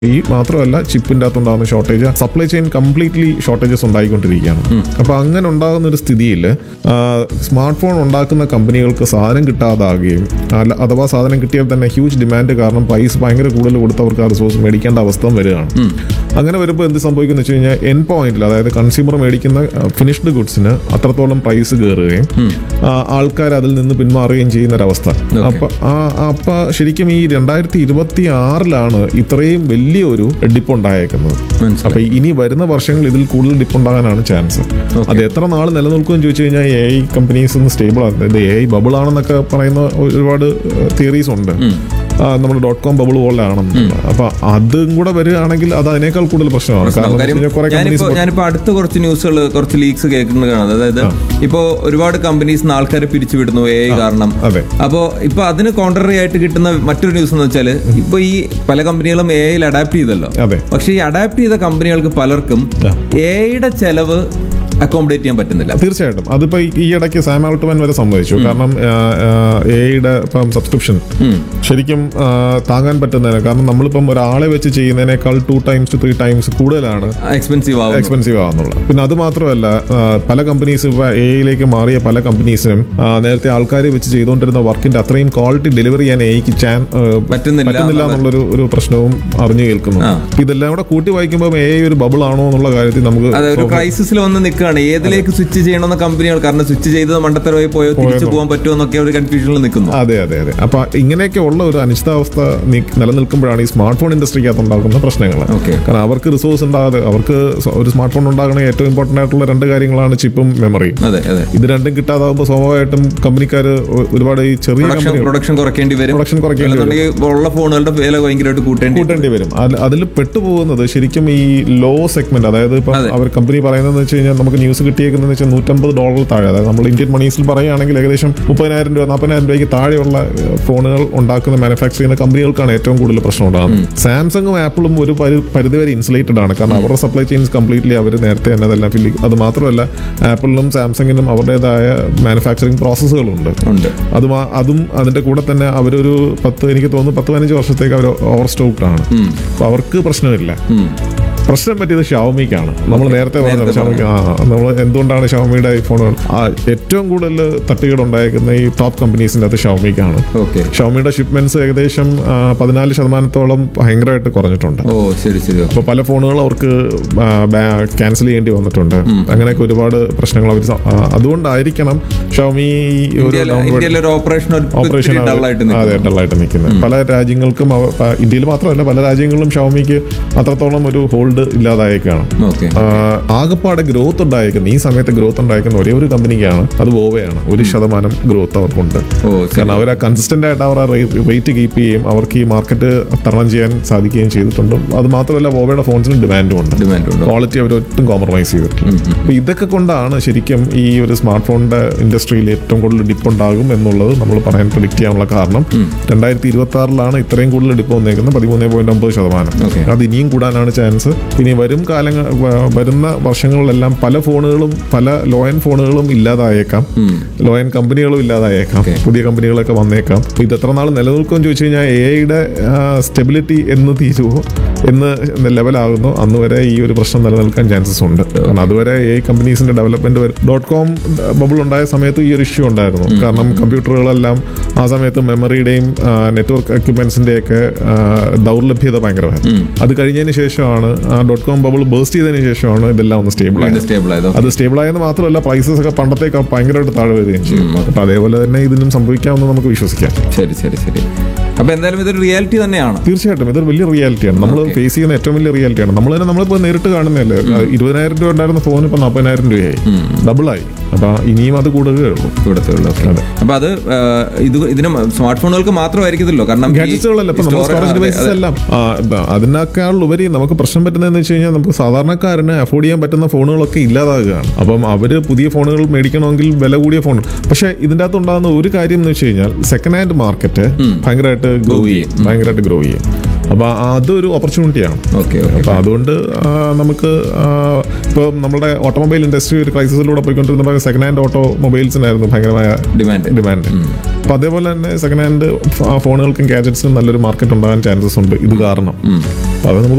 ഈ മാത്രമല്ല ചിപ്പിന്റെ അകത്തുണ്ടാകുന്ന shortage supply chain completely shortages ഉണ്ടായിക്കൊണ്ടിരിക്കുകയാണ് അപ്പൊ അങ്ങനെ ഉണ്ടാകുന്ന ഒരു സ്ഥിതിയിൽ സ്മാർട്ട് ഫോൺ ഉണ്ടാക്കുന്ന കമ്പനികൾക്ക് സാധനം കിട്ടാതാകുകയും അല്ല അഥവാ സാധനം കിട്ടിയാൽ തന്നെ ഹ്യൂജ് ഡിമാൻഡ് കാരണം പ്രൈസ് ഭയങ്കര കൂടുതൽ കൊടുത്ത് അവർക്ക് ആ റിസോഴ്സ് മേടിക്കേണ്ട അവസ്ഥ വരികയാണ് അങ്ങനെ വരുമ്പോൾ എന്ത് സംഭവിക്കുന്നു വെച്ച് കഴിഞ്ഞാൽ എൻ പോയിന്റിൽ അതായത് കൺസ്യൂമർ മേടിക്കുന്ന ഫിനിഷ്ഡ് ഗുഡ്സിന് അത്രത്തോളം പ്രൈസ് കയറുകയും ആൾക്കാർ അതിൽ നിന്ന് പിന്മാറുകയും ചെയ്യുന്ന ഒരവസ്ഥ അപ്പൊ ആ അപ്പൊ ശരിക്കും ഈ രണ്ടായിരത്തി ഇരുപത്തി ആറിലാണ് ഇത്രയും വലിയൊരു ഡിപ്പ് ഉണ്ടായേക്കുന്നത് മനസ്സിലായി അപ്പൊ ഇനി വരുന്ന വർഷങ്ങൾ ഇതിൽ കൂടുതൽ ഡിപ്പ് ഉണ്ടാകാനാണ് ചാൻസ് അത് എത്ര നാൾ നിലനിൽക്കുമെന്ന് ചോദിച്ചു കഴിഞ്ഞാൽ എ ഐ കമ്പനീസ് ഒന്ന് സ്റ്റേബിൾ ആണ് ഇത് എ ഐ ബബിൾ ആണെന്നൊക്കെ പറയുന്ന ഒരുപാട് തിയറീസ് ഉണ്ട് നമ്മൾ ഡോട്ട് കോം ബബിൾ പോലെ ആണെന്ന് അപ്പൊ അതും കൂടെ വരികയാണെങ്കിൽ അത് അതിനേക്കാൾ കൂടുതൽ പ്രശ്നമാണ് കാരണം കാര്യം എന്ന് വെച്ച് കഴിഞ്ഞാൽ കുറെ ഞാനിപ്പോ കമ്പനീസ് ഞാനിപ്പോ അടുത്ത കുറച്ച് ന്യൂസുകൾ കുറച്ച് ലീക്സ് കേൾക്കുന്നത് കാണാം അതായത് ഇപ്പോ ഒരുപാട് കമ്പനീസ് ആൾക്കാരെ പിരിച്ചുവിടുന്നു എ ഐ കാരണം അതെ അപ്പോ ഇപ്പൊ അതിന് കോൺട്രറി ആയിട്ട് കിട്ടുന്ന മറ്റൊരു ന്യൂസ് എന്ന് വെച്ചാല് ഇപ്പൊ ഈ പല കമ്പനികളും എ ഐയിൽ അഡാപ്റ്റ് ചെയ്തല്ലോ അതെ പക്ഷെ ഈ അഡാപ്റ്റ് ചെയ്ത കമ്പനികൾക്ക് പലർക്കും എ ഐയുടെ ചെലവ് അക്കോമഡേറ്റ് ചെയ്യാൻ പറ്റുന്നില്ല തീർച്ചയായിട്ടും അതിപ്പോ ഈ- ഈ ഇടയ്ക്ക് സാം ആൾട്ട്മാൻ വരെ സംഭവിച്ചു കാരണം എയുടെ ഇപ്പം സബ്സ്ക്രിപ്ഷൻ ശരിക്കും ആ, താങ്ങാൻ പറ്റുന്നതിന് കാരണം നമ്മളിപ്പം ഒരാളെ വെച്ച് ചെയ്യുന്നതിനേക്കാൾ two times two three times കൂടുതലാണ് എക്സ്പെൻസീവ് ആവും എക്സ്പെൻസീവ് ആവുന്നുള്ളത് പിന്നെ അത് മാത്രമല്ല ആ, പല കമ്പനീസ് ഇപ്പൊ എയിലേക്ക് മാറിയ പല കമ്പനീസിനും ആ, നേരത്തെ ആൾക്കാർ വെച്ച് ചെയ്തുകൊണ്ടിരുന്ന വർക്കിന്റെ അത്രയും ക്വാളിറ്റി ഡെലിവറി ചെയ്യാൻ എയ്ക്ക് ചാൻ ആ, പറ്റുന്നില്ല പറ്റുന്നില്ല എന്നുള്ളൊരു ഒരു പ്രശ്നവും അറിഞ്ഞു കേൾക്കുന്നു ആ. അപ്പൊ ഇതെല്ലാം കൂടെ കൂട്ടി വായിക്കുമ്പോൾ എ ഒരു ബബിൾ ആണോ എന്നുള്ള കാര്യത്തിൽ നമുക്ക് അതെ ഒരു ക്രൈസിസിൽ വന്ന് നിൽക്കുകയാണ് ഏതിലേക്ക് സ്വിച്ച് ചെയ്യണമെന്ന കമ്പനികൾ കാരണം സ്വിച്ച് ചെയ്തത് മണ്ടത്തരമായി പോയോ തിരിച്ചു പോകാൻ പറ്റുമോ എന്നൊക്കെ ഒരു കൺഫ്യൂഷനിൽ നിൽക്കുന്നു അതെ അതെ അതെ അപ്പൊ ഇങ്ങനെയൊക്കെ ഉള്ള ഒരു അനിശ്ചിതാവസ്ഥ നി- നിലനിൽക്കുമ്പോഴാണ് ഈ സ്മാർട്ട് ഫോൺ ഇൻഡസ്ട്രിക്കകത്ത് ഉണ്ടാകുന്ന പ്രശ്നങ്ങൾ Okay. കാരണം അവർക്ക് റിസോഴ്സ് ഉണ്ടാകാതെ അവർക്ക് സ- ഒരു സ്മാർട്ട് ഫോൺ ഉണ്ടാകണ ഏറ്റവും ഇമ്പോർട്ടന്റ് ആയിട്ടുള്ള രണ്ട് കാര്യങ്ങളാണ് ചിപ്പും മെമ്മറിയും അതെ അതെ ഇത് രണ്ടും കിട്ടാതാകുമ്പോൾ സ്വാഭാവികമായിട്ടും കമ്പനിക്കാർ ഒരുപാട് ഈ ചെറിയ പ്രൊഡക്ഷൻ കമ്പനി പ്രൊഡക്ഷൻ കുറയ്ക്കേണ്ടി വരും പ്രൊഡക്ഷൻ കുറയ്ക്കേണ്ടി വരും അല്ലെന്നുണ്ടെങ്കിൽ ഉള്ള ഫോണുകളുടെ വില ഭയങ്കരമായിട്ട് കൂട്ടേണ്ടി വരും. കൂട്ടേണ്ടി വരും അതിൽ പെട്ടുപോകുന്നത് ശരിക്കും ഈ ലോ സെഗ്മെന്റ് അതായത് ഇപ്പൊ അതെ. അവർ കമ്പനി പറയുന്നത് വെച്ച് കഴിഞ്ഞാൽ നമുക്ക് ന്യൂസ് കിട്ടിയേക്കുന്നത് വെച്ചാൽ നൂറ്റമ്പത് ഡോളർ താഴെ അതായത് നമ്മൾ ഇന്ത്യൻ മണീസിൽ പറയുകയാണെങ്കിൽ ഏകദേശം മുപ്പതിനായിരം രൂപ നാൽപ്പതിനായിരം രൂപയ്ക്ക് താഴെയുള്ള ഏഹ്, ഫോണുകൾ ഉണ്ടാക്കുന്ന മാനുഫാക്ചർ ചെയ്യുന്ന കമ്പനികൾക്കാണ് ഏറ്റവും കൂടുതൽ പ്രശ്നം ഉണ്ടാകുന്നത് സാംസങ്ങും ആപ്പിളും ഒരു പരി- പരിധിവരെ ഇൻസുലേറ്റഡ് ആണ് കാരണം അവരുടെ സപ്ലൈ ചെയിൻസ് കംപ്ലീറ്റ്ലി അവർ നേരത്തെ തന്നെ അതെല്ലാം ഫില്ല് അത് മാത്രമല്ല ആപ്പിളിനും സാംസങ്ങിനും അവരുടേതായ മാനുഫാക്ചറിങ് പ്രോസസ്സുകളുണ്ട് ഉണ്ട് അത് മാ- അതും അതിന്റെ കൂടെ തന്നെ അവരൊരു പത്ത് എനിക്ക് തോന്നുന്നു പത്ത് പതിനഞ്ച് വർഷത്തേക്ക് അവർ ഓവർ സ്റ്റോക്ഡ് ആണ് അപ്പൊ അവർക്ക് പ്രശ്നമില്ല ഉം. പ്രശ്നം പറ്റിയത് ഷവമിക്കാണ് നമ്മൾ നേരത്തെ പറഞ്ഞത് ഷവമിക്ക് ആ നമ്മൾ എന്തുകൊണ്ടാണ് ഷവമിയുടെ ഈ ഫോണുകൾ ആ, ഏറ്റവും കൂടുതൽ തട്ടുകേട് ഉണ്ടായിരിക്കുന്ന ഈ ടോപ്പ് കമ്പനീസിന്റെ അത് ഷവമിക്കാണ് ഓക്കെ ഷവമിയുടെ ഷിപ്മെന്റ്സ് ഏകദേശം ആ, പതിനാല് ശതമാനത്തോളം ഭയങ്കരമായിട്ട് കുറഞ്ഞിട്ടുണ്ട് ഓ ശരി ശരി അപ്പോൾ പല ഫോണുകൾ അവർക്ക് ക്യാൻസൽ ചെയ്യേണ്ടി വന്നിട്ടുണ്ട് അങ്ങനെയൊക്കെ ഒരുപാട് പ്രശ്നങ്ങൾ അവർ അതുകൊണ്ടായിരിക്കണം ഷവമി ഒരു ഇന്ത്യയിലെ downward- ഇന്ത്യയിലെ ഒരു ഓപ്പറേഷൻ ഒരു ഓപ്പറേഷൻ ഇത്തിരി dull ആയിട്ട് അതെ നിൽക്കുന്നു. ഡള്ളായിട്ട് നിൽക്കുന്നത് പല രാജ്യങ്ങൾക്കും അവ- പ- ഇന്ത്യയിൽ മാത്രമല്ല പല രാജ്യങ്ങളിലും ഷവമിക്ക് അത്രത്തോളം ഒരു ഹോൾഡ് ഇല്ലാതായേക്കാണ് ഓക്കെ ആ, ആകപ്പാടെ ഗ്രോത്ത് ഉണ്ടായിരിക്കുന്ന ഈ സമയത്ത് ഗ്രോത്ത് ഉണ്ടായിരിക്കുന്ന ഒരേ ഒരു കമ്പനിക്കാണ് അത് വോവയാണ് ഒരു ശതമാനം ഗ്രോത്ത് അവർക്കുണ്ട് ഓ ശരി കാരണം അവർ കൺസിസ്റ്റന്റ് ആയിട്ട് അവർ റേറ്റ് കീപ്പ് ചെയ്യുകയും അവർക്ക് ഈ മാർക്കറ്റ് തരണം ചെയ്യാൻ സാധിക്കുകയും ചെയ്തിട്ടുണ്ട് അത് മാത്രമല്ല വോവയുടെ ഫോൺസിന് ഡിമാൻഡും ഉണ്ട് ഡിമാൻഡ് ഉണ്ട് ക്വാളിറ്റി അവർ ഒട്ടും കോംപ്രമൈസ് ചെയ്തിട്ടില്ല അപ്പൊ ഇതൊക്കെ കൊണ്ടാണ് ശരിക്കും ഈ ഒരു സ്മാർട്ട് ഫോണിന്റെ ഇൻഡസ്ട്രിയിൽ ഏറ്റവും കൂടുതൽ ഡിപ്പ് ഉണ്ടാകും എന്നുള്ളത് നമ്മൾ പറയാൻ പ്രഡിക്ട് ചെയ്യാനുള്ള കാരണം രണ്ടായിരത്തി ഇരുപത്തി ആറിലാണ് ഇത്രയും കൂടുതൽ ഡിപ്പ് വന്നേക്കുന്നത് പതിമൂന്ന് പോയിന്റ് ഒമ്പത് ശതമാനം Okay. അത് ഇനിയും കൂടാനാണ് ചാൻസ് ഇനി വരും കാലങ്ങൾ വ- വരുന്ന വർഷങ്ങളിലെല്ലാം പല ഫോണുകളും പല ലോ എൻ ഫോണുകളും ഇല്ലാതായേക്കാം ലോ എൻ കമ്പനികളും ഇല്ലാതായേക്കാം Okay. പുതിയ കമ്പനികളൊക്കെ വന്നേക്കാം അപ്പൊ ഇത് എത്ര നാൾ നിലനിൽക്കുമെന്ന് ചോദിച്ചു കഴിഞ്ഞാൽ എ ഐയുടെ സ്റ്റെബിലിറ്റി എന്ന് തീരുവോ എന്ന് ലെവലാകുന്നു അന്ന് വരെ ഈ ഒരു പ്രശ്നം നിലനിൽക്കാൻ ചാൻസസ് ഉണ്ട് കാരണം അതുവരെ എ കമ്പനീസിന്റെ ഡെവലപ്മെന്റ് ഡോട്ട് കോം ബബിൾ ഉണ്ടായ സമയത്ത് ഈ ഒരു ഇഷ്യൂ ഉണ്ടായിരുന്നു കാരണം കമ്പ്യൂട്ടറുകളെല്ലാം ആ സമയത്ത് മെമ്മറിയുടെയും നെറ്റ്വർക്ക് എക്യുപ്മെന്റ്സിന്റെ ഒക്കെ ദൗർലഭ്യത ഭയങ്കരമായിരുന്നു അത് കഴിഞ്ഞതിന് ശേഷമാണ് ആ ഡോട്ട് കോം ബബിൾ ബേസ്റ്റ് ചെയ്തതിന് ശേഷമാണ് ഇതെല്ലാം ഒന്ന് സ്റ്റേബിൾ ആയത് സ്റ്റേബിൾ ആയതോ അത് സ്റ്റേബിൾ ആയെന്ന് മാത്രമല്ല പ്രൈസസ് ഒക്കെ പണ്ടത്തേക്ക് ഭയങ്കരമായിട്ട് താഴെ വരികയും ചെയ്യും അപ്പൊ അതേപോലെ തന്നെ ഇതിനും സംഭവിക്കാമെന്ന് നമുക്ക് വിശ്വസിക്കാം ശരി ശരി ശരി അപ്പൊ എന്തായാലും ഇതൊരു റിയാലിറ്റി തന്നെയാണ് തീർച്ചയായിട്ടും ഇതൊരു വലിയ റിയാലിറ്റിയാണ് നമ്മൾ ഫേസ് ചെയ്യുന്ന ഏറ്റവും വലിയ റിയാലിറ്റിയാണ് നമ്മൾ തന്നെ നമ്മളിപ്പോൾ നേരിട്ട് കാണുന്നതല്ലേ ഇരുപതിനായിരം രൂപ ഉണ്ടായിരുന്ന ഫോൺ ഇപ്പൊ നാൽപ്പതിനായിരം രൂപയായി ഡബിളായി അപ്പൊ ഇനിയും അത് കൂടുകയേ ഉള്ളൂ ഇവിടുത്തെ ഉള്ളു അതെ. അപ്പൊ അത് ആ, ഇത് ഇതിന് സ്മാർട്ട് ഫോണുകൾക്ക് മാത്രമായിരിക്കത്തില്ലോ കാരണം ഈ ഗാഡ്ജറ്റ്സുകളല്ല ഇപ്പൊ നമ്മുടെ store- സ്റ്റോറേജ് അതെ, ഡിവൈസസ് അതെ. എല്ലാം ആ, ഇപ്പ അതിനേക്കാൾ ഉപരി നമുക്ക് പ്രശ്നം പറ്റുന്നതെന്ന് വെച്ച് കഴിഞ്ഞാൽ നമുക്ക് സാധാരണക്കാരന് അഫോർഡ് ചെയ്യാൻ പറ്റുന്ന ഫോണുകളൊക്കെ ഇല്ലാതാകുകയാണ് അപ്പം അവര് പുതിയ ഫോണുകൾ മേടിക്കണമെങ്കിൽ വില കൂടിയ ഫോൺ പക്ഷെ ഇതിൻ്റെ അകത്ത് ഉണ്ടാകുന്ന ഒരു കാര്യം എന്ന് വെച്ച് കഴിഞ്ഞാൽ സെക്കൻഡ് ഹാൻഡ് മാർക്കറ്റ് ഭയങ്കരമായിട്ട് ഗ്രോ ചെയ്യും ഭയങ്കരമായിട്ട് ഗ്രോ ചെയ്യും അപ്പൊ അതൊരു ഓപ്പർച്യൂണിറ്റിയാണ് ഓക്കെ ഓക്കെ അപ്പൊ അതുകൊണ്ട് ആ, നമുക്ക് ഇപ്പോൾ നമ്മുടെ ഓട്ടോമൊബൈൽ ഇൻഡസ്ട്രി ഒരു ക്രൈസിസിലൂടെ പോയിക്കൊണ്ടിരുന്ന സെക്കൻഡ് ഹാൻഡ് ഓട്ടോ മൊബൈൽസിനായിരുന്നു ഭയങ്കരമായ ഡിമാൻഡ് ഡിമാൻഡ് അപ്പൊ അതേപോലെ തന്നെ സെക്കൻഡ് ഹാൻഡ് ഫോണുകൾക്കും ഗാജറ്റ്സിനും നല്ലൊരു മാർക്കറ്റ് ഉണ്ടാകാൻ ചാൻസസ് ഉണ്ട് ഇത് കാരണം അപ്പൊ അത് നമുക്ക്